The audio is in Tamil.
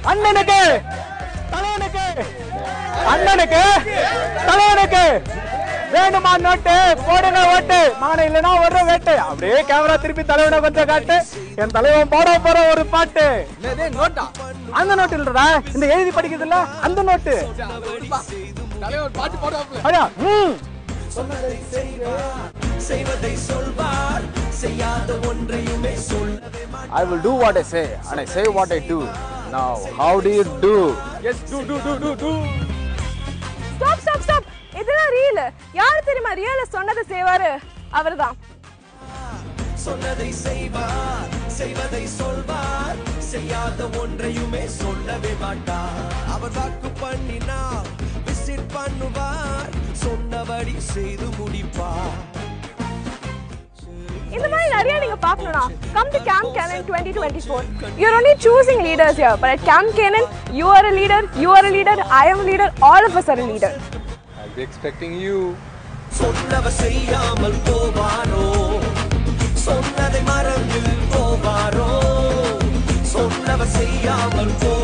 அண்ணனுக்கு தலைவனுக்கு அண்ணனுக்கு தலைவனுக்கு வேணுமா நோட்டு போடுங்க ஓட்டு மகனை இல்லைன்னா ஒரு வேட்டு அப்படியே கேமரா திருப்பி தலைவனை கொஞ்சம் காட்டு என் தலைவன் போட போற ஒரு பாட்டு நோட்டா அந்த நோட்டு இல்லடா இந்த எழுதி படிக்கிறது இல்ல அந்த நோட்டு தலைவர் பாட்டு போடுவாப்ல அடியா ம் I will do what I say and I say what I do. Now, how do you do? Yes do do do do do stop stop stop இதெல்லாம் ரியல் யாரு தெரியுமா ரியல சொன்னதை செய்வாரு அவர்தான் சொன்னதை செய்வார் செய்வதை சொல்வார் செய்யாத ஒன்றையுமே சொல்லவே மாட்டார் அவர் வாக்கு பண்ணினார் விசிட் பண்ணுவார் சொன்னபடி செய்து முடிப்பார் இந்த மாதிரி நிறைய நீங்க பார்க்கணும்னா come to camp cannon 2024 you're only choosing leaders here but at camp canon you are a leader you are a leader i am a leader all of us are a leader I'll be expecting you சொன்னவர் செய்யாமல் போவாரோ சொன்னதை மறந்து போவாரோ சொன்னவர் செய்யாமல் போ